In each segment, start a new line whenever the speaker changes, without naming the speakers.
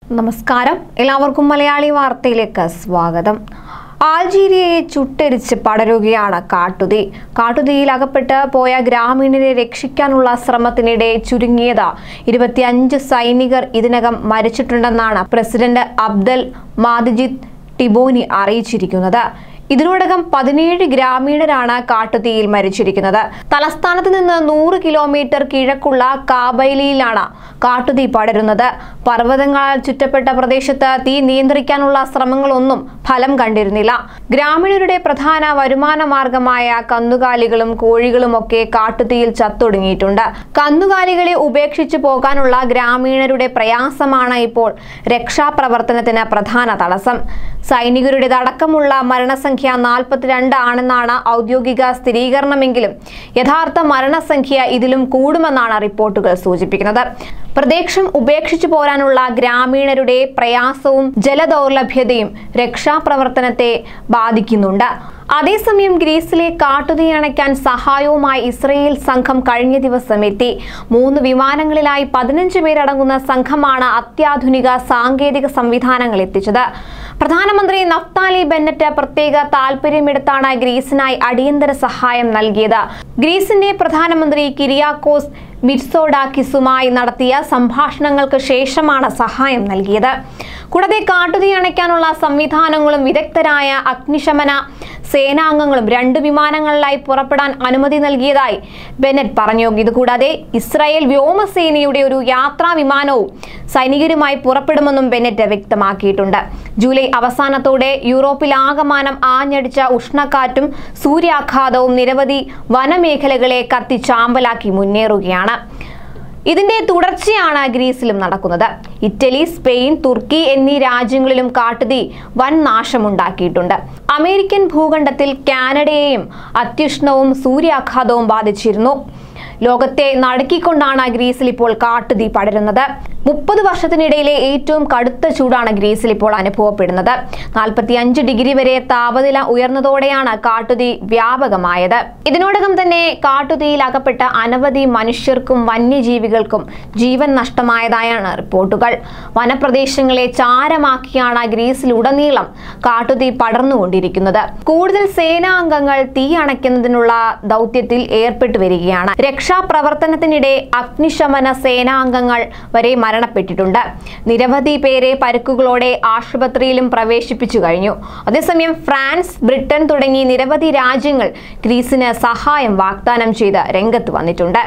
നമസ്കാരം എല്ലാവർക്കും മലയാളി വാർത്തയിലേക്ക് സ്വാഗതം ആൾജീരിയയെ ചുട്ടരിച്ച് പടരുകയാണ് കാട്ടുതീ കാട്ടുതീയിൽ അകപ്പെട്ട് പോയ ഗ്രാമീണരെ രക്ഷിക്കാനുള്ള ശ്രമത്തിനിടെ ചുരുങ്ങിയത് ഇരുപത്തിയഞ്ച് സൈനികർ ഇതിനകം മരിച്ചിട്ടുണ്ടെന്നാണ് പ്രസിഡന്റ് അബ്ദൽ മാദിജിദ് ടിബോനി അറിയിച്ചിരിക്കുന്നത് ഇതിനോടകം പതിനേഴ് ഗ്രാമീണരാണ് കാട്ടുതീയിൽ മരിച്ചിരിക്കുന്നത് തലസ്ഥാനത്ത് നിന്ന് നൂറ് കിലോമീറ്റർ കിഴക്കുള്ള കാബൈലിയിലാണ് കാട്ടുതീ പടരുന്നത് പർവ്വതങ്ങളാൽ ചുറ്റപ്പെട്ട പ്രദേശത്ത് തീ നിയന്ത്രിക്കാനുള്ള ശ്രമങ്ങളൊന്നും ഫലം കണ്ടിരുന്നില്ല ഗ്രാമീണരുടെ പ്രധാന വരുമാന മാർഗമായ കന്നുകാലികളും കോഴികളും ഒക്കെ കാട്ടുതീയിൽ ചത്തൊടുങ്ങിയിട്ടുണ്ട് കന്നുകാലികളെ ഉപേക്ഷിച്ചു പോകാനുള്ള ഗ്രാമീണരുടെ പ്രയാസമാണ് ഇപ്പോൾ രക്ഷാപ്രവർത്തനത്തിന് പ്രധാന തടസ്സം സൈനികരുടേതടക്കമുള്ള മരണസംഖ്യ നാൽപ്പത്തിരണ്ട് ആണെന്നാണ് ഔദ്യോഗിക സ്ഥിരീകരണമെങ്കിലും യഥാർത്ഥ മരണസംഖ്യ ഇതിലും കൂടുമെന്നാണ് റിപ്പോർട്ടുകൾ സൂചിപ്പിക്കുന്നത് പ്രദേശം ഉപേക്ഷിച്ചു പോരാനുള്ള ഗ്രാമീണരുടെ പ്രയാസവും ജലദൗർലഭ്യതയും രക്ഷാപ്രവർത്തനത്തെ ബാധിക്കുന്നുണ്ട് അതേസമയം ഗ്രീസിലെ കാട്ടുതീ അണയ്ക്കാൻ സഹായവുമായി ഇസ്രയേൽ സംഘം കഴിഞ്ഞ ദിവസം എത്തി മൂന്ന് വിമാനങ്ങളിലായി പതിനഞ്ച് പേരടങ്ങുന്ന സംഘമാണ് അത്യാധുനിക സാങ്കേതിക സംവിധാനങ്ങൾ എത്തിച്ചത് പ്രധാനമന്ത്രി നഫ്താലി ബെന്നറ്റ് പ്രത്യേക താൽപര്യമെടുത്താണ് ഗ്രീസിനായി അടിയന്തര സഹായം നൽകിയത് ഗ്രീസിന്റെ പ്രധാനമന്ത്രി കിരിയാക്കോസ് മിറ്റ്സോഡാക്കിസുമായി നടത്തിയ സംഭാഷണങ്ങൾക്ക് ശേഷമാണ് സഹായം നൽകിയത് കൂടാതെ കാട്ടുതീ അണയ്ക്കാനുള്ള സംവിധാനങ്ങളും വിദഗ്ധരായ അഗ്നിശമന സേനാംഗങ്ങളും രണ്ട് വിമാനങ്ങളിലായി പുറപ്പെടാൻ അനുമതി നൽകിയതായി ബെനറ്റ് പറഞ്ഞു ഇതുകൂടാതെ ഇസ്രായേൽ വ്യോമസേനയുടെ ഒരു യാത്രാ വിമാനവും സൈനികരുമായി പുറപ്പെടുമെന്നും ബെനറ്റ് വ്യക്തമാക്കിയിട്ടുണ്ട് ജൂലൈ അവസാനത്തോടെ യൂറോപ്പിലാകമാനം ആഞ്ഞടിച്ച ഉഷ്ണക്കാറ്റും സൂര്യാഘാതവും നിരവധി വനമേഖലകളെ കത്തിച്ചാമ്പലാക്കി മുന്നേറുകയാണ് ഇതിന്റെ തുടർച്ചയാണ് ഗ്രീസിലും നടക്കുന്നത് ഇറ്റലി സ്പെയിൻ തുർക്കി എന്നീ രാജ്യങ്ങളിലും കാട്ടുതീ വൻ നാശമുണ്ടാക്കിയിട്ടുണ്ട് അമേരിക്കൻ ഭൂഖണ്ഡത്തിൽ കാനഡയെയും അത്യുഷ്ണവും സൂര്യാഘാതവും ബാധിച്ചിരുന്നു ലോകത്തെ നടുക്കിക്കൊണ്ടാണ് ഗ്രീസിൽ ഇപ്പോൾ കാട്ടുതീ പടരുന്നത് മുപ്പത് വർഷത്തിനിടയിലെ ഏറ്റവും കടുത്ത ചൂടാണ് ഗ്രീസിൽ ഇപ്പോൾ അനുഭവപ്പെടുന്നത് നാൽപ്പത്തി അഞ്ച് ഡിഗ്രി വരെ താപനില ഉയർന്നതോടെയാണ് കാട്ടുതീ വ്യാപകമായത് ഇതിനോടകം തന്നെ കാട്ടുതീയിൽ അകപ്പെട്ട അനവധി മനുഷ്യർക്കും വന്യജീവികൾക്കും ജീവൻ നഷ്ടമായതായാണ് റിപ്പോർട്ടുകൾ വനപ്രദേശങ്ങളെ ചാരമാക്കിയാണ് ഗ്രീസിലുടനീളം കാട്ടുതീ പടർന്നുകൊണ്ടിരിക്കുന്നത് കൂടുതൽ സേനാംഗങ്ങൾ തീ അണയ്ക്കുന്നതിനുള്ള ദൗത്യത്തിൽ ഏർപ്പെട്ടു വരികയാണ് രക്ഷാപ്രവർത്തനത്തിനിടെ അഗ്നിശമന സേനാംഗങ്ങൾ വരെ മരണപ്പെട്ടിട്ടുണ്ട് നിരവധി പേരെ പരുക്കുകളോടെ ആശുപത്രിയിലും പ്രവേശിപ്പിച്ചു കഴിഞ്ഞു അതേസമയം ഫ്രാൻസ് ബ്രിട്ടൻ തുടങ്ങി നിരവധി രാജ്യങ്ങൾ ഗ്രീസിന് സഹായം വാഗ്ദാനം ചെയ്ത് രംഗത്ത്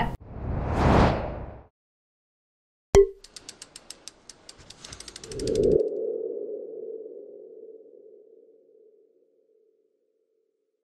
വന്നിട്ടുണ്ട്